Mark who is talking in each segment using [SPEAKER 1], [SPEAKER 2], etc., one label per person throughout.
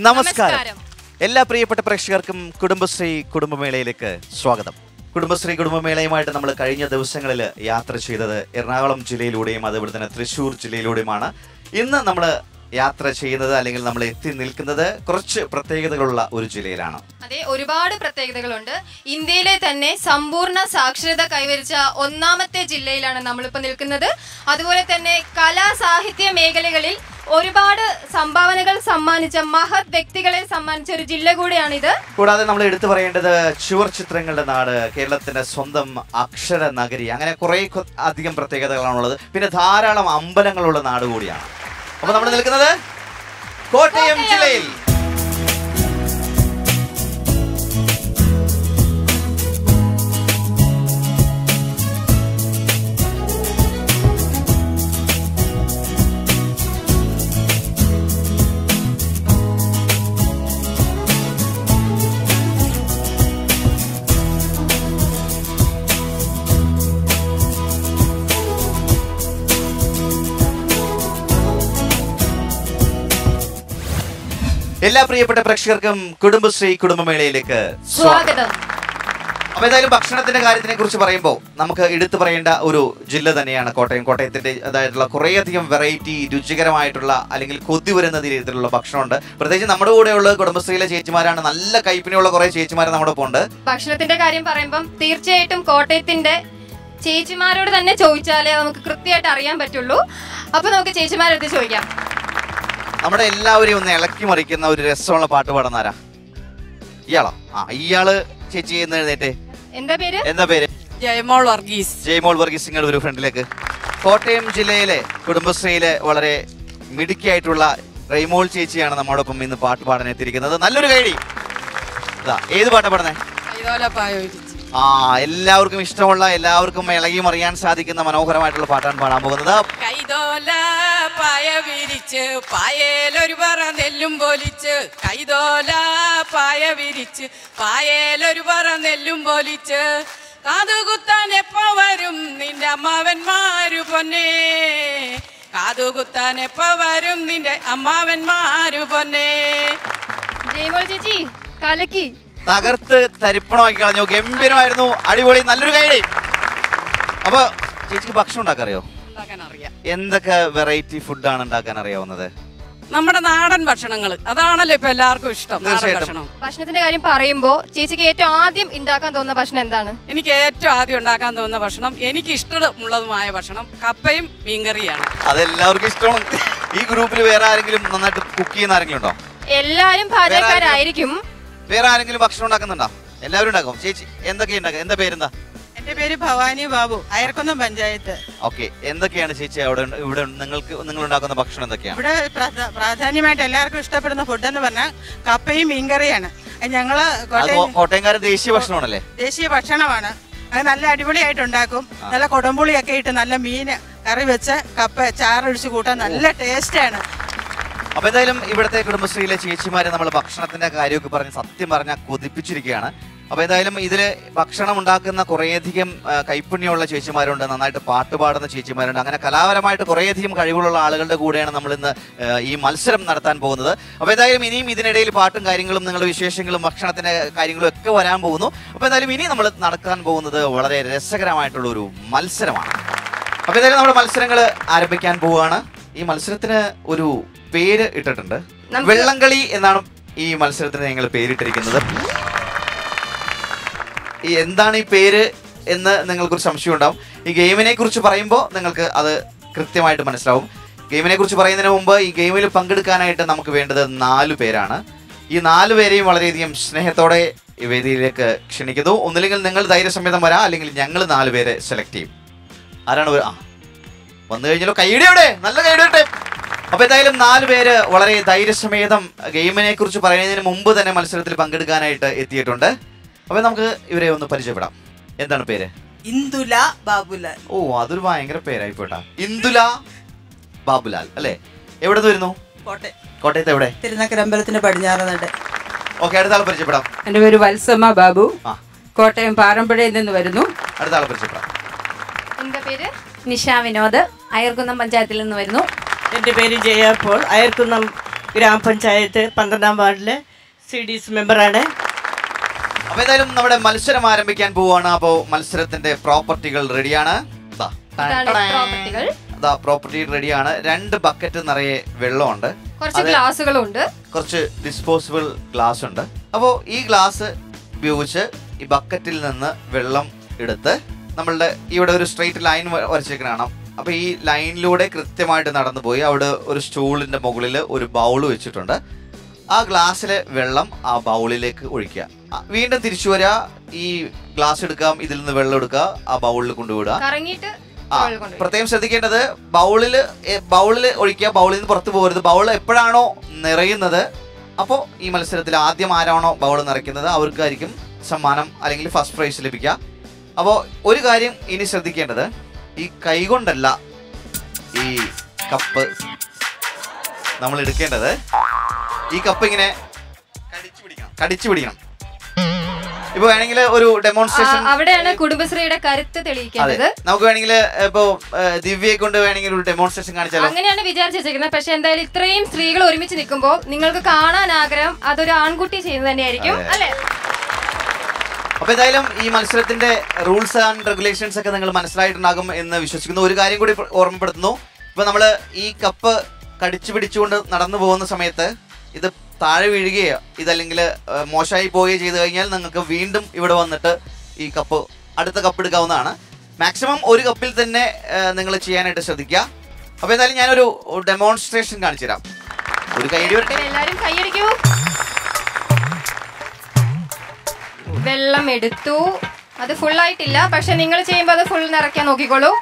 [SPEAKER 1] നമസ്കാരം എല്ലാ പ്രിയപ്പെട്ട പ്രേക്ഷകർക്കും കുടുംബശ്രീ കുടുംബമേളയിലേക്ക് സ്വാഗതം കുടുംബശ്രീ കുടുംബമേളയുമായിട്ട് നമ്മൾ കഴിഞ്ഞ ദിവസങ്ങളിൽ യാത്ര ചെയ്തത് എറണാകുളം ജില്ലയിലൂടെയും അതുപോലെ തന്നെ തൃശ്ശൂർ ജില്ലയിലൂടെയുമാണ് ഇന്ന് നമ്മൾ യാത്ര ചെയ്യുന്നത് അല്ലെങ്കിൽ നമ്മൾ എത്തി നിൽക്കുന്നത് കുറച്ച് പ്രത്യേകതകളുള്ള ഒരു ജില്ലയിലാണ്
[SPEAKER 2] അതെ ഒരുപാട് പ്രത്യേകതകളുണ്ട് ഇന്ത്യയിലെ തന്നെ സമ്പൂർണ്ണ സാക്ഷരത കൈവരിച്ച ഒന്നാമത്തെ ജില്ലയിലാണ് നമ്മളിപ്പോൾ നിൽക്കുന്നത് അതുപോലെ തന്നെ കലാ സാഹിത്യ മേഖലകളിൽ ഒരുപാട് സംഭാവനകൾ സമ്മാനിച്ച മഹത് വ്യക്തികളെ സമ്മാനിച്ച ഒരു ജില്ല കൂടിയാണിത്
[SPEAKER 1] കൂടാതെ നമ്മൾ എടുത്തു പറയേണ്ടത് ചുവർ ചിത്രങ്ങളുടെ നാട് കേരളത്തിന്റെ സ്വന്തം അക്ഷര നഗരി അങ്ങനെ കുറെ കൊ- അധികം പ്രത്യേകതകളാണുള്ളത് പിന്നെ ധാരാളം അമ്പലങ്ങളുള്ള നാട് കൂടിയാണ് അപ്പൊ നമ്മൾ നിൽക്കുന്നത് കോട്ടയം ജില്ലയിൽ എല്ലാ പ്രിയപ്പെട്ട പ്രേക്ഷകർക്കും കുടുംബശ്രീ കുടുംബമേളയിലേക്ക് സ്വാഗതം
[SPEAKER 2] സ്വാഗതം
[SPEAKER 1] അപ്പൊ ഏതായാലും ഭക്ഷണത്തിന്റെ കാര്യത്തിനെ കുറിച്ച് പറയുമ്പോൾ നമുക്ക് എടുത്തു പറയേണ്ട ഒരു ജില്ല തന്നെയാണ് കോട്ടയം കോട്ടയത്തിന്റെ അതായിട്ടുള്ള കുറേയധികം വെറൈറ്റി രുചികരമായിട്ടുള്ള അല്ലെങ്കിൽ കൊതി വരുന്ന രീതിയിലുള്ള ഭക്ഷണമുണ്ട് പ്രത്യേകിച്ച് നമ്മുടെ കൂടെയുള്ള കുടുംബശ്രീയിലെ ചേച്ചിമാരാണ് നല്ല കൈപ്പിനെയുള്ള കുറെ ചേച്ചിമാർ നമ്മുടെ ഒപ്പം ഉണ്ട്
[SPEAKER 2] ഭക്ഷണത്തിന്റെ കാര്യം പറയുമ്പം തീർച്ചയായിട്ടും കോട്ടയത്തിന്റെ ചേച്ചിമാരോട് തന്നെ ചോദിച്ചാലേ നമുക്ക് കൃത്യമായിട്ട് അറിയാൻ പറ്റുള്ളൂ അപ്പൊ നമുക്ക് ചേച്ചിമാരെടുത്ത് ചോദിക്കാം
[SPEAKER 1] നമ്മുടെ എല്ലാവരെയും ഒന്ന് ഇളക്കി മറിക്കുന്ന ഒരു രസമുള്ള പാട്ട് പാടുന്നാരാ ഇയാളോ ആ ഇയാള് ചേച്ചി എന്ന് എഴുന്നേറ്റേ
[SPEAKER 2] എന്താ പേര്
[SPEAKER 1] എന്താ പേര്
[SPEAKER 3] ജയമോൾ വർഗീസ്
[SPEAKER 1] ജയ്മോൾ വർഗീസ് സിംഗൾ ഒരു ഫ്രണ്ടിലേക്ക് കോട്ടയം ജില്ലയിലെ കുടുംബശ്രീയിലെ വളരെ മിടുക്കിയായിട്ടുള്ള റെയ്മോൾ ചേച്ചിയാണ് നമ്മോടൊപ്പം ഇന്ന് പാട്ട് പാടാൻ എത്തിയിരിക്കുന്നത് നല്ലൊരു കൈഡി ഇതാ ഏത് പാട്ടാ പാടുന്നേ
[SPEAKER 3] കൈതോല പായ ഒഴിച്ച്
[SPEAKER 1] ആ എല്ലാവർക്കും ഇഷ്ടമുള്ള എല്ലാവർക്കും ഇളകി മറിയാൻ സാധിക്കുന്ന മനോഹരമായിട്ടുള്ള പാട്ടാണ് പാടാൻ പോകുന്നത്
[SPEAKER 3] കൈതോല പായ വിരിച്ച് പായേലൊരു പറ നെല്ലും പോലിച്ച് കൈതോല പായ വിരിച്ച് പായേലൊരു പറ നെല്ലും പോലിച്ച് കാതുകുത്താൻ എപ്പോ വരും നിന്റെ അമ്മാവന്മാരു പൊന്നേ കാതുകുത്താൻ എപ്പോ വരും നിന്റെ അമ്മാവന്മാരു പൊന്നേ
[SPEAKER 2] ജയമോൾ ചേച്ചി കലക്കി
[SPEAKER 1] തകർത്ത് തരിപ്പണമാക്കി കളഞ്ഞു ഗംഭീരമായിരുന്നു അടിപൊളി നല്ലൊരു കൈഡി അപ്പൊ ചേച്ചിക്ക് ഭക്ഷണം ഉണ്ടാക്കാൻ അറിയോ
[SPEAKER 3] ഉണ്ടാക്കാൻ അറിയാം
[SPEAKER 1] എന്തൊക്കെ വെറൈറ്റി ഫുഡാണ് ഉണ്ടാക്കാൻ അറിയാവുന്നത്
[SPEAKER 3] നമ്മുടെ നാടൻ ഭക്ഷണങ്ങൾ അതാണല്ലോ ഇപ്പൊ എല്ലാവർക്കും ഇഷ്ടം നാടൻ
[SPEAKER 1] തീർച്ചയായിട്ടും.
[SPEAKER 3] ഭക്ഷണം
[SPEAKER 2] ഭക്ഷണത്തിന്റെ കാര്യം പറയുമ്പോ ചേച്ചിക്ക് ഏറ്റവും ആദ്യം ഉണ്ടാക്കാൻ തോന്നുന്ന ഭക്ഷണം എന്താണ്
[SPEAKER 3] എനിക്ക് ഏറ്റവും ആദ്യം ഉണ്ടാക്കാൻ തോന്നുന്ന ഭക്ഷണം എനിക്ക് ഇഷ്ടമുള്ളതുമായ ഭക്ഷണം കപ്പയും മീൻകറിയാണ്
[SPEAKER 1] അതെല്ലാവർക്കും ഇഷ്ടമാണ് ഈ ഗ്രൂപ്പിൽ വേറെ ആരെങ്കിലും നന്നായിട്ട് കുക്ക് ചെയ്യുന്ന ആരെങ്കിലും ഉണ്ടോ
[SPEAKER 2] എല്ലാരും പാചകക്കാരായിരിക്കും
[SPEAKER 1] വേറെ ആരെങ്കിലും ഭക്ഷണം ഉണ്ടാക്കുന്നുണ്ടോ എല്ലാവരും ഉണ്ടാക്കും ചേച്ചി എന്തൊക്കെ ഉണ്ടാക്കുക എന്താ പേരെന്താ
[SPEAKER 4] എന്റെ പേര് ഭവാനി ബാബു അയർക്കുന്നം പഞ്ചായത്ത്
[SPEAKER 1] ഓക്കെ എന്തൊക്കെയാണ് ചേച്ചി അവിടെ ഉണ്ട്- ഇവിടെ നിങ്ങൾക്ക് നിങ്ങൾ ഉണ്ടാക്കുന്ന ഭക്ഷണം എന്തൊക്കെയാണ്
[SPEAKER 4] ഇവിടെ പ്രധ- പ്രാധാന്യമായിട്ട് എല്ലാവർക്കും ഇഷ്ടപ്പെടുന്ന ഫുഡ് എന്ന് പറഞ്ഞാൽ കപ്പയും മീൻകറിയാണ് അത് ഞങ്ങള്
[SPEAKER 1] അത്
[SPEAKER 4] കോട്ടയം
[SPEAKER 1] കോ- കോട്ടയംകാരൻ ദേശീയ ഭക്ഷണമാണല്ലേ
[SPEAKER 4] ദേശീയ ഭക്ഷണമാണ് അത് നല്ല അടിപൊളിയായിട്ട് ഉണ്ടാക്കും നല്ല കൊടമ്പുളിയൊക്കെ ഇട്ട് നല്ല മീന് കറി വെച്ച് കപ്പ ചാറൊഴിച്ച് കൂട്ടാൻ നല്ല ടേസ്റ്റാണ്
[SPEAKER 1] അപ്പൊ എന്തായാലും ഇവിടുത്തെ കുടുംബശ്രീയിലെ ചേച്ചിമാരെ നമ്മൾ ഭക്ഷണത്തിന്റെ കാര്യമൊക്കെ പറഞ്ഞ് സത്യം പറഞ്ഞാൽ കൊതിപ്പിച്ചിരിക്കുകയാണ് അപ്പൊ എന്തായാലും ഇതില് ഭക്ഷണം ഉണ്ടാക്കുന്ന കുറേയധികം ആ, കൈപ്പുണ്യമുള്ള ചേച്ചിമാരുണ്ട് നന്നായിട്ട് പാട്ട് പാടുന്ന ചേച്ചിമാരുണ്ട് അങ്ങനെ കലാപരമായിട്ട് കുറേയധികം കഴിവുള്ള ആളുകളുടെ കൂടെയാണ് നമ്മൾ ഇന്ന് ആ, ഈ മത്സരം നടത്താൻ പോകുന്നത് അപ്പൊ എന്തായാലും ഇനിയും ഇതിനിടയിൽ പാട്ടും കാര്യങ്ങളും നിങ്ങളുടെ വിശേഷങ്ങളും ഭക്ഷണത്തിന്റെ കാര്യങ്ങളും ഒക്കെ വരാൻ പോകുന്നു അപ്പൊ എന്തായാലും ഇനി നമ്മൾ നടക്കാൻ പോകുന്നത് വളരെ രസകരമായിട്ടുള്ള ഒരു മത്സരമാണ് അപ്പൊ എന്തായാലും നമ്മുടെ മത്സരങ്ങൾ ആരംഭിക്കാൻ പോവുകയാണ് ഈ മത്സരത്തിന് ഒരു പേര് ഇട്ടിട്ടുണ്ട്
[SPEAKER 2] നമുക്ക്
[SPEAKER 1] വെള്ളംകളി എന്നാണ് ഈ മത്സരത്തിന് ഞങ്ങൾ പേരിട്ടിരിക്കുന്നത് ഈ എന്താണ് ഈ പേര് എന്ന് നിങ്ങൾക്കൊരു സംശയം ഉണ്ടാവും ഈ ഗെയിമിനെ കുറിച്ച് പറയുമ്പോൾ നിങ്ങൾക്ക് അത് കൃത്യമായിട്ട് മനസ്സിലാവും ഗെയിമിനെ കുറിച്ച് പറയുന്നതിന് മുമ്പ് ഈ ഗെയിമിൽ പങ്കെടുക്കാനായിട്ട് നമുക്ക് വേണ്ടത് നാലു പേരാണ് ഈ നാലു പേരെയും വളരെയധികം സ്നേഹത്തോടെ ഈ വേദിയിലേക്ക് ക്ഷണിക്കുന്നു ഒന്നില്ലെങ്കിൽ നിങ്ങൾ ധൈര്യസമേതം വരാം അല്ലെങ്കിൽ ഞങ്ങൾ നാല് പേരെ സെലക്ട് ചെയ്യും ആരാണ് ഒരു- ആ വന്നു കഴിഞ്ഞാലോ കൈയുടെ എവിടെ നല്ല കൈയുടെ വരട്ടെ അപ്പൊ എന്തായാലും നാല് പേര് വളരെ ധൈര്യസമേതം ഗെയിമിനെ കുറിച്ച് പറയുന്നതിന് മുമ്പ് തന്നെ മത്സരത്തിൽ പങ്കെടുക്കാനായിട്ട് എത്തിയിട്ടുണ്ട് അപ്പൊ നമുക്ക് ഇവരെ ഒന്ന് പരിചയപ്പെടാം എന്താണ് പേര്
[SPEAKER 5] ഇന്ദുല ബാബുലാൽ
[SPEAKER 1] ഓ അതൊരു ഭയങ്കര പേരായി പോട്ടാ ഇന്ദുല ബാബുലാൽ അല്ലേ എവിടെ നിന്ന് വരുന്നു
[SPEAKER 5] കോട്ടയം
[SPEAKER 1] കോട്ടയത്ത് എവിടെ
[SPEAKER 5] തിരുനക്കരമ്പലത്തിന്റെ പടിഞ്ഞാറ് നട
[SPEAKER 1] ഓക്കെ അടുത്ത ആൾ പരിചയപ്പെടാം
[SPEAKER 6] എൻ്റെ പേര് വത്സമ്മ ബാബു
[SPEAKER 1] ആ
[SPEAKER 6] കോട്ടയം പാറമ്പുഴയിൽ നിന്ന് വരുന്നു
[SPEAKER 1] അടുത്ത ആൾ പരിചയപ്പെടാം
[SPEAKER 2] എന്താ പേര്
[SPEAKER 7] നിഷ വിനോദ് അയർക്കുന്നം പഞ്ചായത്തിൽ നിന്ന് വരുന്നു
[SPEAKER 5] എന്റെ പേര് ജയ പോൾ അയർക്കുന്നം
[SPEAKER 7] ഗ്രാമപഞ്ചായത്ത് പന്ത്രണ്ടാം വാർഡിലെ സി ഡി എസ് മെമ്പറാണ്
[SPEAKER 1] അപ്പൊ എന്തായാലും നമ്മുടെ മത്സരം ആരംഭിക്കാൻ പോവാണ് അപ്പോ മത്സരത്തിന്റെ പ്രോപ്പർട്ടികൾ റെഡിയാണ് ദാ.
[SPEAKER 2] ഇതാണ് പ്രോപ്പർട്ടികൾ
[SPEAKER 1] അതാ പ്രോപ്പർട്ടി റെഡിയാണ് രണ്ട് ബക്കറ്റ് നിറയെ വെള്ളമുണ്ട്
[SPEAKER 2] കുറച്ച്
[SPEAKER 1] അത്
[SPEAKER 2] ഗ്ലാസുകളുണ്ട്
[SPEAKER 1] കുറച്ച് ഡിസ്പോസിബിൾ ഗ്ലാസ് ഉണ്ട് അപ്പോൾ ഈ ഗ്ലാസ് ഉപയോഗിച്ച് ഈ ബക്കറ്റിൽ നിന്ന് വെള്ളം എടുത്ത് നമ്മളുടെ ഇവിടെ ഒരു സ്ട്രെയിറ്റ് ലൈൻ വരച്ചേക്കണ കാണാം അപ്പൊ ഈ ലൈനിലൂടെ കൃത്യമായിട്ട് നടന്നു പോയി അവിടെ ഒരു സ്റ്റൂളിന്റെ മുകളിൽ ഒരു ബൗൾ വെച്ചിട്ടുണ്ട് ആ ഗ്ലാസ്സിലെ വെള്ളം ആ ബൗളിലേക്ക് ഒഴിക്കുക ആ, വീണ്ടും തിരിച്ചു വരിക ഈ ഗ്ലാസ് എടുക്കാം ഇതിൽ നിന്ന് വെള്ളം എടുക്കുക ആ ബൗളിൽ കൊണ്ടുവിടുക
[SPEAKER 2] കറങ്ങിയിട്ട്
[SPEAKER 1] ആ
[SPEAKER 2] വെള്ളം കൊണ്ടുപോയി.
[SPEAKER 1] പ്രത്യേകം ശ്രദ്ധിക്കേണ്ടത് ബൗളിൽ ബൗളിൽ ഒഴിക്കുക ബൗളിൽ നിന്ന് പുറത്തു പോകരുത് ബൗൾ എപ്പോഴാണോ നിറയുന്നത് അപ്പോൾ ഈ മത്സരത്തിൽ ആദ്യം ആരാണോ ബൗൾ നിറയ്ക്കുന്നത് അവർക്കായിരിക്കും സമ്മാനം അല്ലെങ്കിൽ ഫസ്റ്റ് പ്രൈസ് ലഭിക്കുക അപ്പോൾ ഒരു കാര്യം ഇനി ശ്രദ്ധിക്കേണ്ടത് ഈ കൈകൊണ്ടല്ല ഈ കപ്പ് നമ്മൾ എടുക്കേണ്ടത് ഈ കപ്പ് ഇങ്ങനെ കടിച്ചു പിടിക്കണം കടിച്ചു പിടിക്കണം ഇപ്പൊ വേണമെങ്കിൽ ഒരു
[SPEAKER 2] ആ,
[SPEAKER 1] ഡെമോൺസ്ട്രേഷൻ
[SPEAKER 2] അവിടെയാണ് കുടുംബശ്രീയുടെ കരുത്ത്
[SPEAKER 1] അതെ
[SPEAKER 2] തെളിയിക്കേണ്ടത്
[SPEAKER 1] നമുക്ക് വേണമെങ്കിൽ ഇപ്പോ ഏഹ്, ദിവ്യയെ കൊണ്ട് വേണമെങ്കിൽ ഒരു ഡെമോൺസ്ട്രേഷൻ കാണിച്ചാലോ
[SPEAKER 2] അങ്ങനെയാണ് വിചാരിച്ചു വെച്ചേക്കുന്നത് പക്ഷെ എന്തായാലും ഇത്രയും സ്ത്രീകൾ ഒരുമിച്ച് നിൽക്കുമ്പോൾ നിങ്ങൾക്ക് കാണാൻ ആഗ്രഹം അതൊരു ആൺകുട്ടി ചെയ്യുന്നത് തന്നെയായിരിക്കും അല്ലെ
[SPEAKER 1] അപ്പൊ എന്തായാലും ഈ മത്സരത്തിന്റെ റൂൾസ് ആൻഡ് റെഗുലേഷൻസ് ഒക്കെ നിങ്ങൾ മനസ്സിലായിട്ടുണ്ടാകും എന്ന് വിശ്വസിക്കുന്നു ഒരു കാര്യം കൂടി ഓർമ്മപ്പെടുത്തുന്നു ഇപ്പൊ നമ്മള് ഈ കപ്പ് കടിച്ചു പിടിച്ചുകൊണ്ട് നടന്നു പോകുന്ന സമയത്ത് ഇത് താഴെ വീഴുകയോ ഇതല്ലെങ്കിൽ ഏഹ്, മോശമായി പോവുകയോ ചെയ്തു കഴിഞ്ഞാൽ നിങ്ങൾക്ക് വീണ്ടും ഇവിടെ വന്നിട്ട് ഈ കപ്പ് അടുത്ത കപ്പ് എടുക്കാവുന്നതാണ് മാക്സിമം ഒരു കപ്പിൽ തന്നെ നിങ്ങൾ ചെയ്യാനായിട്ട് ശ്രദ്ധിക്കുക അപ്പൊ എന്തായാലും ഞാനൊരു ഡെമോൺസ്ട്രേഷൻ കാണിച്ചു തരാം ഒരു കൈയടി വരട്ടെ
[SPEAKER 2] എല്ലാരും കൈയടിക്കൂ വെള്ളം എടുത്തു അത് ഫുൾ ആയിട്ടില്ല പക്ഷെ നിങ്ങൾ ചെയ്യുമ്പോൾ അത് ഫുൾ നിറയ്ക്കാൻ നോക്കിക്കോളൂ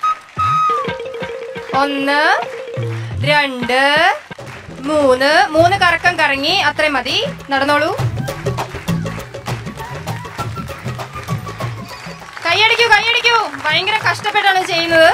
[SPEAKER 2] ഒന്ന് രണ്ട് മൂന്ന് മൂന്ന് കറക്കം കറങ്ങി അത്രയും മതി നടന്നോളൂ കൈയടിക്കൂ കൈയടിക്കൂ ഭയങ്കര കഷ്ടപ്പെട്ടാണ് ചെയ്യുന്നത്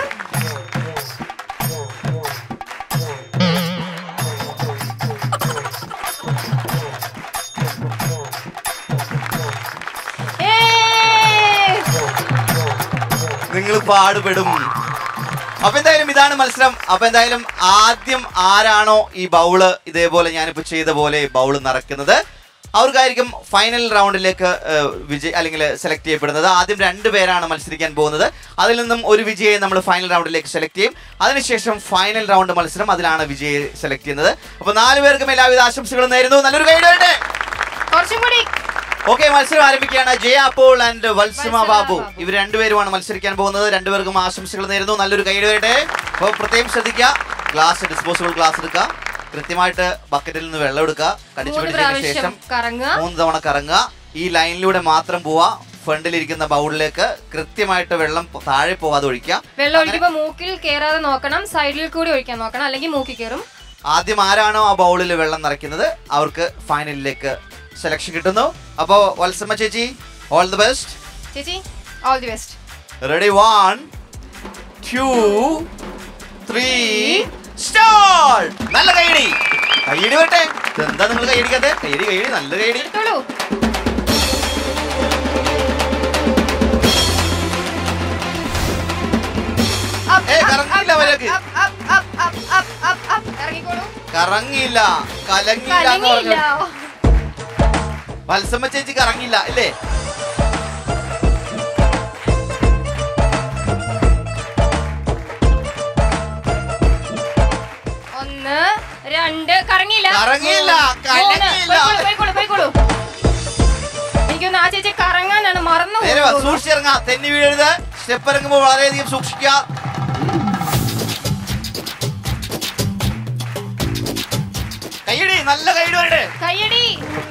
[SPEAKER 2] ഏയ്!
[SPEAKER 1] നിങ്ങൾ പാടുപെടും അപ്പൊ എന്തായാലും ഇതാണ് മത്സരം അപ്പൊ എന്തായാലും ആദ്യം ആരാണോ ഈ ബൗള് ഇതേപോലെ ഞാനിപ്പോ ചെയ്ത പോലെ ബൗള് നിറയ്ക്കുന്നത് അവർക്കായിരിക്കും ഫൈനൽ റൗണ്ടിലേക്ക് വിജയ് അല്ലെങ്കിൽ സെലക്ട് ചെയ്യപ്പെടുന്നത് ആദ്യം രണ്ട് പേരാണ് മത്സരിക്കാൻ പോകുന്നത് അതിൽ നിന്നും ഒരു വിജയെ നമ്മൾ ഫൈനൽ റൗണ്ടിലേക്ക് സെലക്ട് ചെയ്യും അതിനുശേഷം ഫൈനൽ റൗണ്ട് മത്സരം അതിലാണ് വിജയെ സെലക്ട് ചെയ്യുന്നത് അപ്പൊ നാല് പേർക്കും എല്ലാവിധ ആശംസകളും നേരുന്നു നല്ലൊരു കൈ വേണ്ടേ
[SPEAKER 2] കുറച്ചും കൂടി
[SPEAKER 1] ഓക്കെ മത്സരം ആരംഭിക്കുകയാണ് ജയ അപ്പോൾ ആൻഡ് വത്സമ
[SPEAKER 2] വത്സമ
[SPEAKER 1] ബാബു
[SPEAKER 2] ബാബു.
[SPEAKER 1] ഇവർ രണ്ടുപേരുമാണ് മത്സരിക്കാൻ പോകുന്നത് രണ്ടുപേർക്കും ആശംസകൾ നേരുന്നു നല്ലൊരു കൈ വരട്ടെ അപ്പോൾ പ്രത്യേകം ശ്രദ്ധിക്കുക ഗ്ലാസ് ഡിസ്പോസിബിൾ ഗ്ലാസ് എടുക്കുക കൃത്യമായിട്ട് ബക്കറ്റിൽ നിന്ന് വെള്ളം എടുക്കുക കടിച്ചു
[SPEAKER 2] മൂന്ന്
[SPEAKER 1] പിടിച്ചതിന്
[SPEAKER 2] പ്രാവശ്യം
[SPEAKER 1] ശേഷം
[SPEAKER 2] കറങ്ങുക
[SPEAKER 1] മൂന്ന് തവണ കറങ്ങുക ഈ ലൈനിലൂടെ മാത്രം പോവാ ഫ്രണ്ടിലിരിക്കുന്ന ബൗളിലേക്ക് കൃത്യമായിട്ട് വെള്ളം താഴെ പോകാതെ ഒഴിക്കുക
[SPEAKER 2] വെള്ളം ഒഴിക്കുമ്പോ മൂക്കിൽ കേറാതെ നോക്കണം സൈഡിൽ കൂടി ഒഴിക്കാൻ നോക്കണം അല്ലെങ്കിൽ മൂക്കിൽ കയറും
[SPEAKER 1] ആദ്യം ആരാണോ ആ ബൗളിൽ വെള്ളം നിറയ്ക്കുന്നത് അവർക്ക് ഫൈനലിലേക്ക് സെലക്ഷൻ കിട്ടുന്നു അപ്പോൾ വത്സമ്മ ചേച്ചി ഓൾ ദി ബെസ്റ്റ്
[SPEAKER 2] ചേച്ചി all the best
[SPEAKER 1] ready one two three start നല്ല കൈയടി കൈയടി വരട്ടെ എന്താ നിങ്ങൾ കൈയടിക്കാത്തെ കൈയടി കൈയടി നല്ല കൈയടി
[SPEAKER 2] എടുത്തോളൂ Up,
[SPEAKER 1] ഏയ്,
[SPEAKER 2] up,
[SPEAKER 1] കറങ്ങിയില്ല
[SPEAKER 2] up,
[SPEAKER 1] അവരൊക്കെ.
[SPEAKER 2] up, up, up, up, up, up, up. ഇറങ്ങിക്കോളൂ
[SPEAKER 1] കറങ്ങിയില്ല കലങ്ങിയില്ല എന്ന്
[SPEAKER 2] കലങ്ങിയില്ല
[SPEAKER 1] പറഞ്ഞു വത്സമ്മ ചേച്ചി കറങ്ങിയില്ല അല്ലേ
[SPEAKER 2] ഒന്ന് രണ്ട് കറങ്ങിയില്ല
[SPEAKER 1] കറങ്ങിയില്ല,
[SPEAKER 2] മൂന്ന്,
[SPEAKER 1] കലങ്ങിയില്ല.
[SPEAKER 2] പോയിക്കോളൂ, പോയിക്കോളൂ, പോയിക്കോളൂ. എനിക്കൊന്ന് ആ ചേച്ചി കറങ്ങാനാണ് മറന്നു
[SPEAKER 1] നേരെ വാ,
[SPEAKER 2] പോകുന്നു.
[SPEAKER 1] സൂക്ഷിച്ചിറങ്ങാ തെന്നി വീഴരുത് സ്റ്റെപ്പ് ഇറങ്ങുമ്പോൾ വളരെയധികം സൂക്ഷിക്കുക കൈയടി നല്ല കൈയടി വരട്ടെ
[SPEAKER 2] കയ്യടി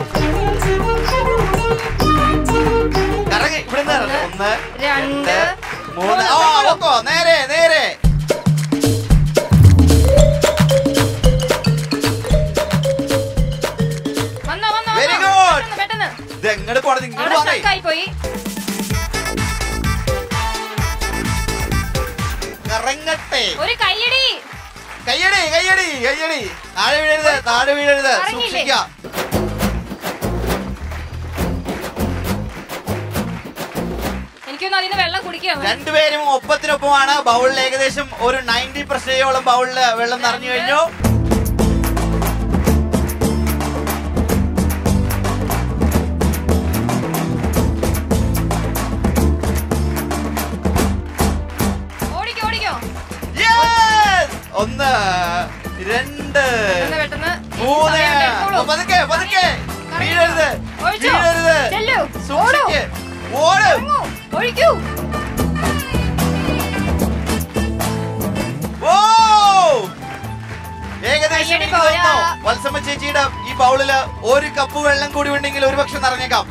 [SPEAKER 1] കറങ്ങി ഇവിടുന്ന് ഇറങ്ങ്. ഒന്ന്
[SPEAKER 2] രണ്ട്
[SPEAKER 1] മൂന്ന്
[SPEAKER 2] മൂന്ന്,
[SPEAKER 1] ആ
[SPEAKER 2] പോയിക്കോളൂ.
[SPEAKER 1] ഓക്കോ നേരെ നേരെ
[SPEAKER 2] വന്നോ വന്നോ
[SPEAKER 1] Very
[SPEAKER 2] വന്നോ.
[SPEAKER 1] good.
[SPEAKER 2] പെട്ടെന്ന്, പെട്ടെന്ന്
[SPEAKER 1] ഇത് എങ്ങോട്ട് പോണത് ഇങ്ങോട്ട്
[SPEAKER 2] അവിടെ
[SPEAKER 1] പോണേ
[SPEAKER 2] stuck ആയി പോയി
[SPEAKER 1] കറങ്ങട്ടെ
[SPEAKER 2] ഒരു കയ്യടി
[SPEAKER 1] കയ്യടി കയ്യടി കയ്യടി താഴെ വീഴരുത് താഴെ വീഴരുത്
[SPEAKER 2] കറങ്ങിയില്ലേ?
[SPEAKER 1] സൂക്ഷിക്കുക
[SPEAKER 2] എനിക്കൊന്ന് അതിന് വെള്ളം കുടിക്കാം
[SPEAKER 1] രണ്ടുപേരും ഒപ്പത്തിനൊപ്പമാണ് ബൗളിൽ ഏകദേശം ഒരു നയൻറ്റി പെർസെന്റേജോളം ബൗളില് വെള്ളം നിറഞ്ഞു കഴിഞ്ഞു ഒന്ന് രണ്ട്
[SPEAKER 2] പെട്ടെന്ന് പെട്ടെന്ന്
[SPEAKER 1] മൂന്ന്
[SPEAKER 2] സമയം എടുത്തോളൂ.
[SPEAKER 1] പതുക്കെ പതുക്കെ വീഴരുത്
[SPEAKER 2] ഒഴിച്ചോ?
[SPEAKER 1] വീഴരുത്
[SPEAKER 2] ചെല്ലു.
[SPEAKER 1] സൂക്ഷിക്ക് ഓട്
[SPEAKER 2] ഇറങ്ങൂ. ഒഴിക്കൂ
[SPEAKER 1] ഓ ഏകദേശം
[SPEAKER 2] കയ്യടി
[SPEAKER 1] എനിക്ക്
[SPEAKER 2] പോരാ.
[SPEAKER 1] തോന്നുന്നു വത്സമ്മ ചേച്ചിയുടെ ഈ ബൗളില് ഒരു കപ്പ് വെള്ളം കൂടി ഉണ്ടെങ്കിൽ ഒരു പക്ഷെ നിറഞ്ഞേക്കാം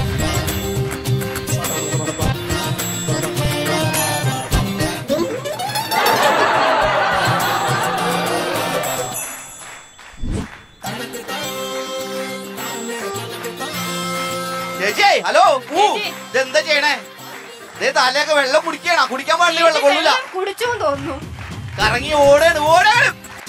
[SPEAKER 1] ചേച്ചി ഹലോ ഊ
[SPEAKER 2] ചേച്ചി.
[SPEAKER 1] ഇതെന്താ ചെയ്യണേ ദേ തലയൊക്കെ വെള്ളം കുടിക്കണ കുടിക്കാൻ പാടില്ല വെള്ളം കൊള്ളൂല
[SPEAKER 2] വെള്ളം കുടിച്ചു എന്ന് തോന്നുന്നു
[SPEAKER 1] കറങ്ങി ഓടാണ് ഓടാണ്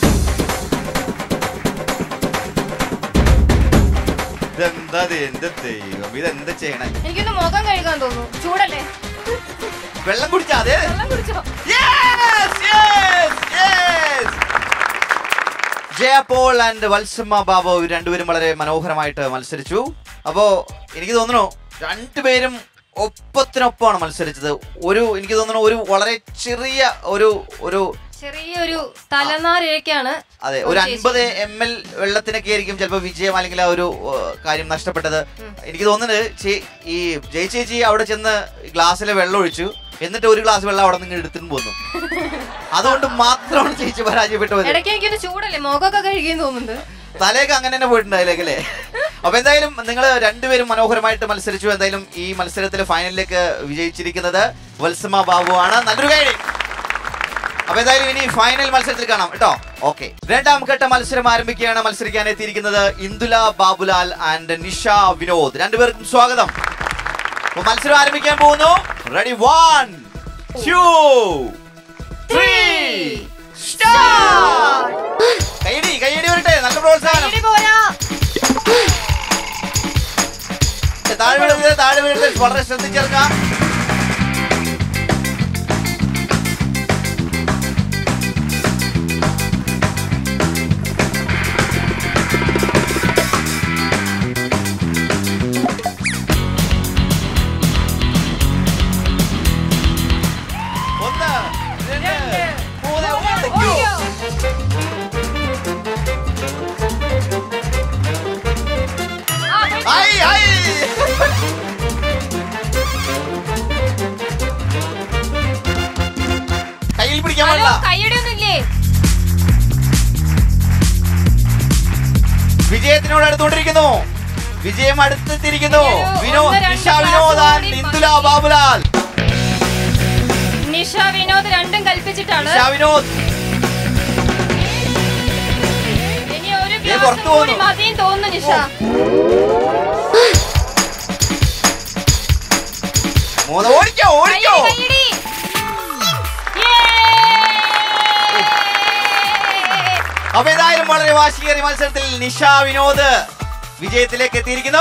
[SPEAKER 1] ഇതെന്താ ഇത്? എന്റെ ദൈവം ഇതെന്താ ചെയ്യണേ
[SPEAKER 2] എനിക്കൊന്ന് മുഖം കഴുകാൻ തോന്നുന്നു ചൂടല്ലേ
[SPEAKER 1] വെള്ളം കുടിച്ചാ അതെ
[SPEAKER 2] വെള്ളം കുടിച്ചോ
[SPEAKER 1] Yes! Yes! Yes! Jaya Paul and Valsamma Babu ഇവർ രണ്ടുപേരും വളരെ മനോഹരമായിട്ട് മത്സരിച്ചു അപ്പോ എനിക്ക് തോന്നുന്നു രണ്ടുപേരും ഒപ്പത്തിനൊപ്പമാണ് മത്സരിച്ചത് ഒരു എനിക്ക് തോന്നുന്നു ഒരു വളരെ ചെറിയ ഒരു ഒരു
[SPEAKER 2] ചെറിയൊരു തലനാരിഴക്കാണ്
[SPEAKER 1] അതെ ഒരു അൻപത് എം എൽ വെള്ളത്തിനൊക്കെ ആയിരിക്കും ചിലപ്പോൾ വിജയം അല്ലെങ്കിൽ ആ ഒരു ഏഹ്, കാര്യം നഷ്ടപ്പെട്ടത് എനിക്ക് തോന്നുന്നത് ചേ- ഈ ജയ ചേച്ചി അവിടെ ചെന്ന് ഗ്ലാസ്സിലെ വെള്ളം ഒഴിച്ചു എന്നിട്ട് ഒരു ഗ്ലാസ് വെള്ളം അവിടെ നിന്ന് എടുത്തിട്ട് പോന്നു അതുകൊണ്ട് മാത്രമാണ് ചേച്ചി പരാജയപ്പെട്ടു പോയത്
[SPEAKER 2] ഇടയ്ക്ക് എനിക്കൊന്ന് ചൂടല്ലേ മുഖമൊക്കെ കഴുകിയെന്ന് തോന്നുന്നുണ്ട്
[SPEAKER 1] തലേക്ക് അങ്ങനെ തന്നെ പോയിട്ടുണ്ടായില്ലേ അല്ലേ അപ്പൊ എന്തായാലും നിങ്ങൾ രണ്ടുപേരും മനോഹരമായിട്ട് മത്സരിച്ചു എന്തായാലും ഈ മത്സരത്തിൽ ഫൈനലിലേക്ക് വിജയിച്ചിരിക്കുന്നത് വത്സമ ബാബു ആണ് നല്ലൊരു കൈഡി അപ്പൊ എന്തായാലും ഇനി ഫൈനൽ മത്സരത്തിൽ കാണാം കേട്ടോ ഓക്കെ രണ്ടാം ഘട്ട മത്സരം ആരംഭിക്കുകയാണ് മത്സരിക്കാൻ എത്തിയിരിക്കുന്നത് ഇന്ദുല ബാബുലാൽ ആൻഡ് നിഷ വിനോദ് രണ്ടുപേർക്കും സ്വാഗതം അപ്പൊ മത്സരം ആരംഭിക്കാൻ പോകുന്നു റെഡി വൺ ടു ത്രീ കൈയടി കൈയടി വരട്ടെ നല്ല പ്രോത്സാഹനം
[SPEAKER 2] കൈയടി പോരാ
[SPEAKER 1] താഴെ വീഴരുത് താഴെ വീഴരുത് വളരെ ശ്രദ്ധിച്ചേർക്കാം ഒന്ന് രണ്ട് മൂന്ന് ഓടിക്കൂ
[SPEAKER 2] ഓടിക്കോ. ആ, പോയി.
[SPEAKER 1] ഹായ് ഹായ് കയ്യിൽ പിടിക്കാൻ
[SPEAKER 2] ഹലോ
[SPEAKER 1] പാടില്ല
[SPEAKER 2] കൈയടി ഒന്നുമില്ലേ
[SPEAKER 1] വിജയത്തിനോട് അടുത്തുകൊണ്ടിരിക്കുന്നു വിജയം അടുത്തെത്തിയിരിക്കുന്നു
[SPEAKER 2] ഒരു
[SPEAKER 1] വിനോദ്
[SPEAKER 2] ഒന്ന് രണ്ട്
[SPEAKER 1] നിഷ
[SPEAKER 2] ക്ലാസ്
[SPEAKER 1] വിനോദ് ആൻഡ്
[SPEAKER 2] കൂടി
[SPEAKER 1] ഇന്ദുല
[SPEAKER 2] ബാക്കി.
[SPEAKER 1] ബാബുലാൽ
[SPEAKER 2] നിഷ വിനോദ് രണ്ടും കൽപ്പിച്ചിട്ടാണ്
[SPEAKER 1] നിഷ വിനോദ്
[SPEAKER 2] ഇനി ഒരു
[SPEAKER 1] ദേ
[SPEAKER 2] ഗ്ലാസ്
[SPEAKER 1] പുറത്ത്
[SPEAKER 2] കൂടി
[SPEAKER 1] പോകുന്നു.
[SPEAKER 2] മതിയും തോന്നുന്നു നിഷ
[SPEAKER 1] മൂന്ന് ഓടിക്കോ ഓടിക്കോ
[SPEAKER 2] കൈയടി, കൈയടി. യേ!
[SPEAKER 1] അപ്പൊ ഏതായാലും വളരെ വാശിയേറിയ മത്സരത്തിൽ നിഷ വിനോദ് വിജയത്തിലേക്ക് എത്തിയിരിക്കുന്നു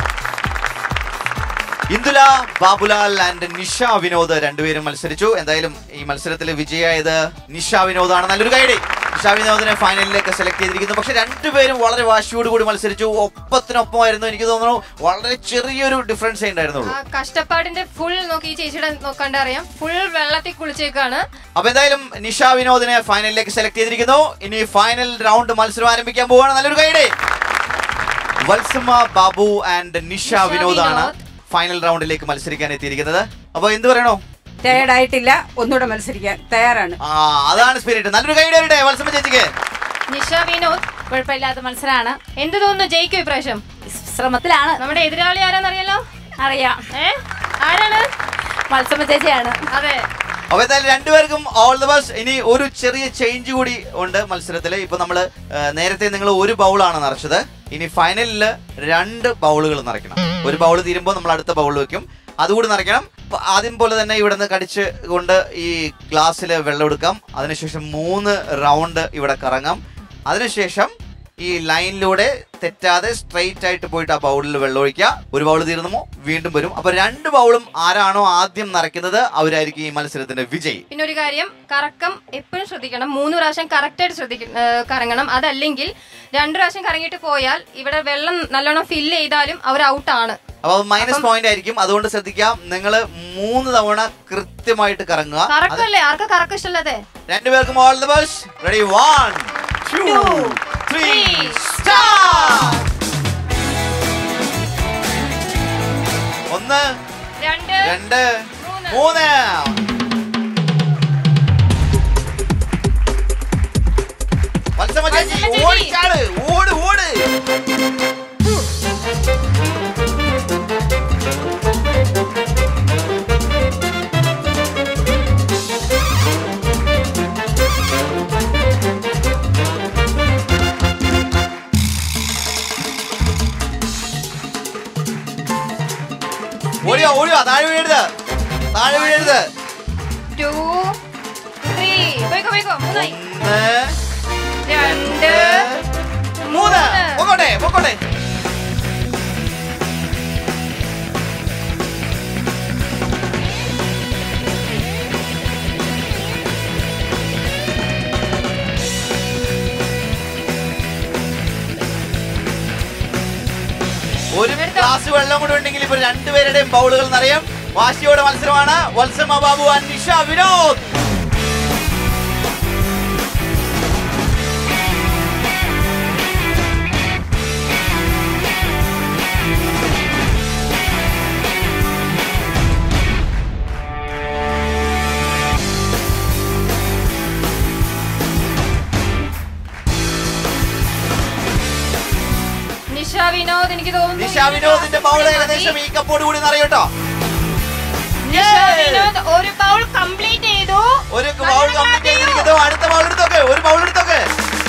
[SPEAKER 1] ഇന്ദുല ബാബുലാൽ ആൻഡ് നിഷ വിനോദ് രണ്ടുപേരും മത്സരിച്ചു എന്തായാലും ഈ മത്സരത്തിൽ വിജയായത് നിഷ വിനോദാണ് നല്ലൊരു കൈഡി നിഷ വിനോദിനെ ഫൈനലിലേക്ക് സെലക്ട് ചെയ്തിരിക്കുന്നു പക്ഷെ രണ്ടുപേരും വളരെ വാശിയോട് കൂടി മത്സരിച്ചു ഒപ്പത്തിനൊപ്പമായിരുന്നു എനിക്ക് തോന്നുന്നു വളരെ ചെറിയൊരു ഡിഫറൻസേ ഉണ്ടായിരുന്നുള്ളൂ
[SPEAKER 2] ആ കഷ്ടപ്പാടിന്റെ ഫുൾ നോക്കി ഈ ചേച്ചിയുടെ നോക്കണ്ട അറിയാം ഫുൾ വെള്ളത്തിൽ കുളിച്ചേക്കാണ്
[SPEAKER 1] അപ്പൊ എന്തായാലും നിഷ വിനോദിനെ ഫൈനലിലേക്ക് സെലക്ട് ചെയ്തിരിക്കുന്നു ഇനി ഫൈനൽ റൗണ്ട് മത്സരം ആരംഭിക്കാൻ പോവാണ് നല്ലൊരു കൈഡി വത്സമ ബാബു ആൻഡ് നിഷ
[SPEAKER 2] നിഷ
[SPEAKER 1] വിനോദാണ്
[SPEAKER 2] വിനോദ്.
[SPEAKER 1] ഫൈനൽ റൗണ്ടിലേക്ക് മത്സരിക്കാൻ എത്തിയിരിക്കുന്നത് അപ്പൊ എന്ത് പറയണോ
[SPEAKER 6] ടയേർഡ് ആയിട്ടില്ല ഒന്നുകൂടെ മത്സരിക്കാൻ തയ്യാറാണ്
[SPEAKER 1] ആ അതാണ് സ്പിരിറ്റ് നല്ലൊരു കൈഡി വരട്ടെ വത്സമ ചേച്ചിക്ക്
[SPEAKER 2] നിഷ വിനോദ്
[SPEAKER 8] കുഴപ്പമില്ലാത്ത മത്സരമാണ്
[SPEAKER 2] എന്ത് തോന്നുന്നു ജയിക്കും ഇപ്രാവശ്യം
[SPEAKER 8] ശ്രമത്തിലാണ്
[SPEAKER 2] നമ്മുടെ എതിരാളി ആരാന്നറിയാലോ
[SPEAKER 8] അറിയാം
[SPEAKER 2] ഏ ആരാണ്
[SPEAKER 8] മത്സര ചേച്ചിയാണ്
[SPEAKER 2] അതെ
[SPEAKER 1] അപ്പൊ എന്തായാലും രണ്ടുപേർക്കും ഓൾ ദ ബെസ്റ്റ് ഇനി ഒരു ചെറിയ ചേഞ്ച് കൂടി ഉണ്ട് മത്സരത്തിൽ ഇപ്പൊ നമ്മള് ആ, നേരത്തെ നിങ്ങൾ ഒരു ബൗളാണ് നിറച്ചത് ഇനി ഫൈനലിൽ രണ്ട് ബൗളുകൾ നിറയ്ക്കണം ഒരു ബൗൾ തീരുമ്പോൾ നമ്മൾ അടുത്ത ബൗൾ വെക്കും അതുകൂടി നിറയ്ക്കണം അപ്പൊ ആദ്യം പോലെ തന്നെ ഇവിടെ നിന്ന് കടിച്ച് കൊണ്ട് ഈ ഗ്ലാസ്സിൽ വെള്ളം എടുക്കാം അതിനുശേഷം മൂന്ന് റൗണ്ട് ഇവിടെ കറങ്ങാം അതിനുശേഷം ഈ ലൈനിലൂടെ തെറ്റാതെ സ്ട്രെയിറ്റ് ആയിട്ട് പോയിട്ട് ആ ബൗളിൽ വെള്ളം ഒഴിക്കുക ഒരു ബൗൾ തീർന്നുമോ വീണ്ടും വരും അപ്പൊ രണ്ട് ബൗളും ആരാണോ ആദ്യം നിറയ്ക്കുന്നത് അവരായിരിക്കും ഈ മത്സരത്തിന്റെ വിജയി
[SPEAKER 2] പിന്നെ ഒരു കാര്യം കറക്കം എപ്പോഴും ശ്രദ്ധിക്കണം മൂന്ന് പ്രാവശ്യം കറക്റ്റായിട്ട് ശ്രദ്ധിക്കണം കറങ്ങണം അതല്ലെങ്കിൽ രണ്ട് പ്രാവശ്യം കറങ്ങിയിട്ട് പോയാൽ ഇവിടെ വെള്ളം നല്ലോണം ഫില്ല് ചെയ്താലും അവർ ഔട്ടാണ്
[SPEAKER 1] അപ്പൊ മൈനസ് പോയിന്റ് ആയിരിക്കും അതുകൊണ്ട് ശ്രദ്ധിക്കാം നിങ്ങൾ മൂന്ന് തവണ കൃത്യമായിട്ട് കറങ്ങുക അത്
[SPEAKER 2] കറക്കല്ലേ ആർക്കാ കറക്കം ഇഷ്ടമല്ലാതെ
[SPEAKER 1] രണ്ടുപേർക്കും all the best ready one two three start ഒന്ന്
[SPEAKER 2] രണ്ട്
[SPEAKER 1] രണ്ട്
[SPEAKER 2] മൂന്ന്.
[SPEAKER 1] മൂന്ന് വത്സമ ചേച്ചി
[SPEAKER 2] വത്സമ ചേച്ചി.
[SPEAKER 1] ഓടിച്ചാട് ഓട് ഓട് ഓടിയോ ഓടിയോ താഴെ വീഴരുത് താഴെ വീഴരുത്
[SPEAKER 2] ടു ത്രീ പോയിക്കോ പോയിക്കോ മൂന്നായി
[SPEAKER 1] ഒന്ന്
[SPEAKER 2] രണ്ട്
[SPEAKER 1] മൂന്ന് പൊക്കോട്ടെ പൊക്കോട്ടെ ഒരു ഗ്ലാസ് വെള്ളം കൂടെ ഉണ്ടെങ്കിൽ ഇപ്പൊ രണ്ടുപേരുടെയും ബൗളുകൾ നിറയും വാശിയോടെ മത്സരമാണ് വത്സമ ബാബു ആൻഡ് നിഷ വിനോദ്
[SPEAKER 2] നിഷ വിനോദ് എനിക്ക് തോന്നുന്നു
[SPEAKER 1] നിഷ വിനോദിന്റെ ബൗൾ ഏകദേശം ഈ കപ്പോട് കൂടി നിറയട്ടോ
[SPEAKER 2] നിഷ വിനോദ് ഒരു ബൗൾ കംപ്ലീറ്റ് ചെയ്തു
[SPEAKER 1] ഒരു ബൗൾ കംപ്ലീറ്റ് ചെയ്തിരിക്കുന്നു അടുത്ത ബൗൾ എടുത്തൊക്കെ ഒരു ബൗൾ എടുത്തൊക്കെ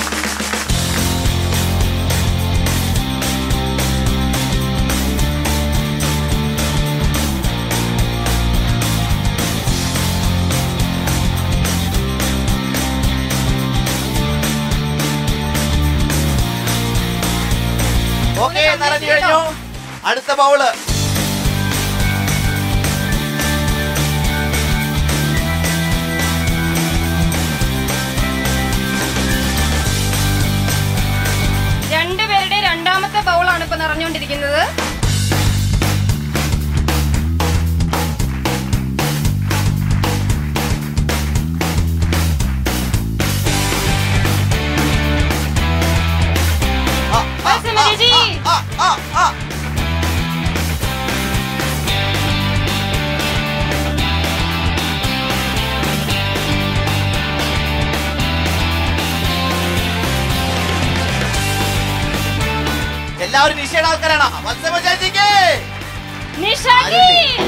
[SPEAKER 1] ഓക്കെ നിറഞ്ഞു കഴിഞ്ഞു അടുത്ത ബൗള്
[SPEAKER 2] രണ്ടുപേരുടെ രണ്ടാമത്തെ ബൗളാണ് ഇപ്പൊ നിറഞ്ഞുകൊണ്ടിരിക്കുന്നത്
[SPEAKER 1] ആ, ആ,
[SPEAKER 2] വത്സമ
[SPEAKER 1] ആ,
[SPEAKER 2] ചേച്ചി.
[SPEAKER 1] ആ, ആ, ആ. എല്ലാവരും നിഷയുടെ ആൾക്കാരാണോ വത്സമ ചേച്ചിക്ക്
[SPEAKER 2] നിഷാക്ക്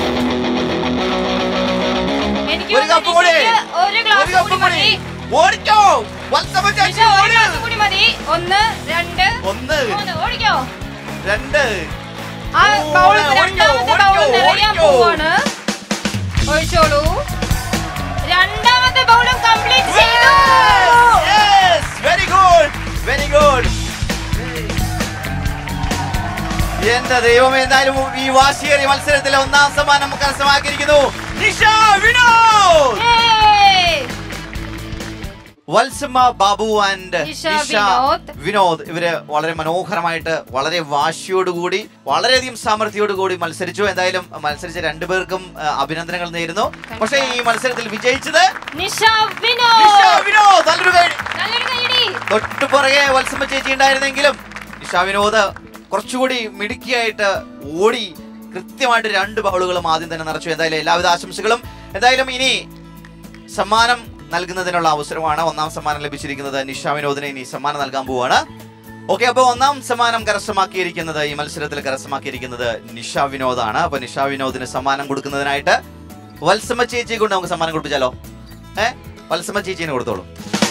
[SPEAKER 2] എനിക്ക്
[SPEAKER 1] ഒരു കപ്പ്
[SPEAKER 2] തോന്നുന്നു
[SPEAKER 1] കൂടി
[SPEAKER 2] നിഷയ്ക്ക് ഒരു
[SPEAKER 1] ഒരു
[SPEAKER 2] ഗ്ലാസ്
[SPEAKER 1] കപ്പ്
[SPEAKER 2] കൂടി
[SPEAKER 1] കൂടി
[SPEAKER 2] മതി
[SPEAKER 1] ഓടിക്കോ വത്സമ
[SPEAKER 2] നിഷ
[SPEAKER 1] ചേച്ചി
[SPEAKER 2] ഒരു
[SPEAKER 1] ഓട്
[SPEAKER 2] ഗ്ലാസ് കൂടി മതി ഒന്ന് രണ്ട്
[SPEAKER 1] ഒന്ന്
[SPEAKER 2] മൂന്ന് ഓടിക്കോ
[SPEAKER 1] രണ്ട്
[SPEAKER 2] ആ ബൗൾ
[SPEAKER 1] ഓടിക്കോ,
[SPEAKER 2] രണ്ടാമത്തെ
[SPEAKER 1] ഓടിക്കോ,
[SPEAKER 2] ബൗൾ നിറയാൻ
[SPEAKER 1] ഓടിക്കോ.
[SPEAKER 2] പോവാണ് ഒഴിച്ചോളൂ രണ്ടാമത്തെ ബൗളും കംപ്ലീറ്റ് ചെയ്തു
[SPEAKER 1] വെരി ഗുഡ് വെരി ഗുഡ് എന്റെ ദൈവം എന്തായാലും ഈ വാശിയേറിയ മത്സരത്തിലെ ഒന്നാം സമ്മാനം കരസ്ഥമാക്കിയിരിക്കുന്നു നിഷ വിനോദ്
[SPEAKER 2] Yay!
[SPEAKER 1] വത്സമ ബാബു ആൻഡ്
[SPEAKER 2] നിഷ വിനോദ്.
[SPEAKER 1] വിനോദ് ഇവര് വളരെ മനോഹരമായിട്ട് വളരെ വാശിയോടുകൂടി വളരെയധികം സാമർഥ്യയോടുകൂടി മത്സരിച്ചു എന്തായാലും മത്സരിച്ച രണ്ടുപേർക്കും ആ, അഭിനന്ദനങ്ങൾ നേരുന്നു പക്ഷേ ഈ മത്സരത്തിൽ വിജയിച്ചത്
[SPEAKER 2] നിഷ
[SPEAKER 1] നിഷ
[SPEAKER 2] വിനോദ്
[SPEAKER 1] വിനോദ് നല്ലൊരു കൈ
[SPEAKER 2] നല്ലൊരു കൈയടി
[SPEAKER 1] തൊട്ടു പുറകെ വത്സമ ചേച്ചി ഉണ്ടായിരുന്നെങ്കിലും നിഷ വിനോദ് കുറച്ചുകൂടി മിടുക്കിയായിട്ട് ഓടി കൃത്യമായിട്ട് രണ്ട് ബൗളുകളും ആദ്യം തന്നെ നിറച്ചു എന്തായാലും എല്ലാവിധ ആശംസകളും എന്തായാലും ഇനി സമ്മാനം നൽകുന്നതിനുള്ള അവസരമാണ് ഒന്നാം സമ്മാനം ലഭിച്ചിരിക്കുന്നത് നിഷ വിനോദിന് ഇനി സമ്മാനം നൽകാൻ പോവാണ് ഓക്കെ അപ്പോൾ ഒന്നാം സമ്മാനം കരസ്ഥമാക്കിയിരിക്കുന്നത് ഈ മത്സരത്തിൽ കരസ്ഥമാക്കിയിരിക്കുന്നത് നിഷ വിനോദാണ് അപ്പൊ നിഷ വിനോദിന് സമ്മാനം കൊടുക്കുന്നതിനായിട്ട് വത്സമ ചേച്ചിയെ കൊണ്ട് നമുക്ക് സമ്മാനം കൊടുപ്പിച്ചാലോ ഏ വത്സമ ചേച്ചീനെ കൊടുത്തോളൂ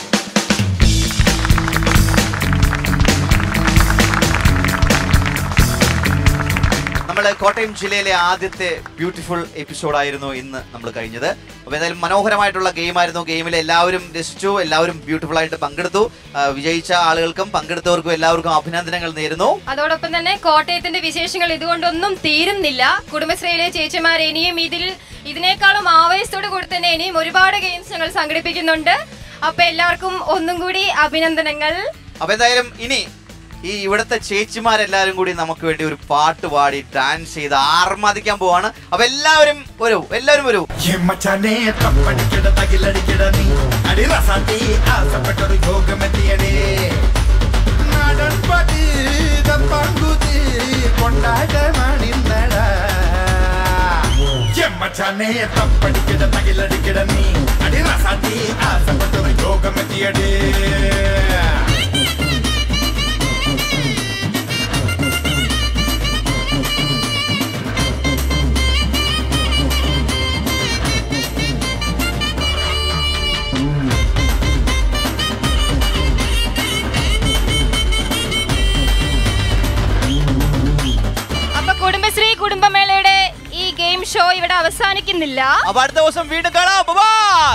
[SPEAKER 1] നമ്മൾ കോട്ടയം ജില്ലയിലെ ആദ്യത്തെ ബ്യൂട്ടിഫുൾ എപ്പിസോഡായിരുന്നു ഇന്ന് നമ്മൾ കഴിഞ്ഞത് അപ്പോൾ എന്തായാലും മനോഹരമായിട്ടുള്ള ഗെയിമായിരുന്നു ഗെയിമിൽ എല്ലാവരും രസിച്ചു എല്ലാവരും ബ്യൂട്ടിഫുൾ ആയിട്ട് പങ്കെടുത്തു ആ, വിജയിച്ച ആളുകൾക്കും പങ്കെടുത്തവർക്കും എല്ലാവർക്കും അഭിനന്ദനങ്ങൾ നേരുന്നു
[SPEAKER 2] അതോടൊപ്പം തന്നെ കോട്ടയത്തിന്റെ വിശേഷങ്ങൾ ഇതുകൊണ്ടൊന്നും തീരുന്നില്ല കുടുംബശ്രീയിലെ ചേച്ചിമാർ ഇനിയും ഇതിൽ ഇതിനേക്കാളും ആവേശത്തോട് കൂടി തന്നെ ഇനിയും ഒരുപാട് ഗെയിംസ് ഞങ്ങൾ സംഘടിപ്പിക്കുന്നുണ്ട് അപ്പൊ എല്ലാവർക്കും ഒന്നും കൂടി അഭിനന്ദനങ്ങൾ
[SPEAKER 1] അപ്പോൾ എന്തായാലും ഇനി ഈ ഇവിടുത്തെ ചേച്ചിമാരെല്ലാരും കൂടി നമുക്ക് വേണ്ടി ഒരു പാട്ട് പാടി ഡാൻസ് ചെയ്ത് ആർമാദിക്കാൻ പോവാണ് അപ്പൊ എല്ലാവരും വരൂ എല്ലാവരും വരൂ
[SPEAKER 9] മച്ചാനെ തപ്പടിക്കട തകിലടിക്കട നീ അടി റസാട്ടി ആസപ്പെട്ടൊരു യോഗമെത്തിയടേ നാടൻ പതി തപ്പാങ്കുതി കൊണ്ടാടമാണിന്നട മച്ചാനെ തപ്പടിക്കട തകിലടിക്കട നീ അടി റസാട്ടി ആസപ്പെട്ടൊരു യോഗമെത്തിയടേ
[SPEAKER 2] അപ്പൊ കുടുംബശ്രീ കുടുംബമേളയുടെ ഈ ഗെയിം ഷോ ഇവിടെ അവസാനിക്കുന്നില്ല
[SPEAKER 1] അപ്പൊ അടുത്ത ദിവസം വീണ്ടും കാണാം ബൈ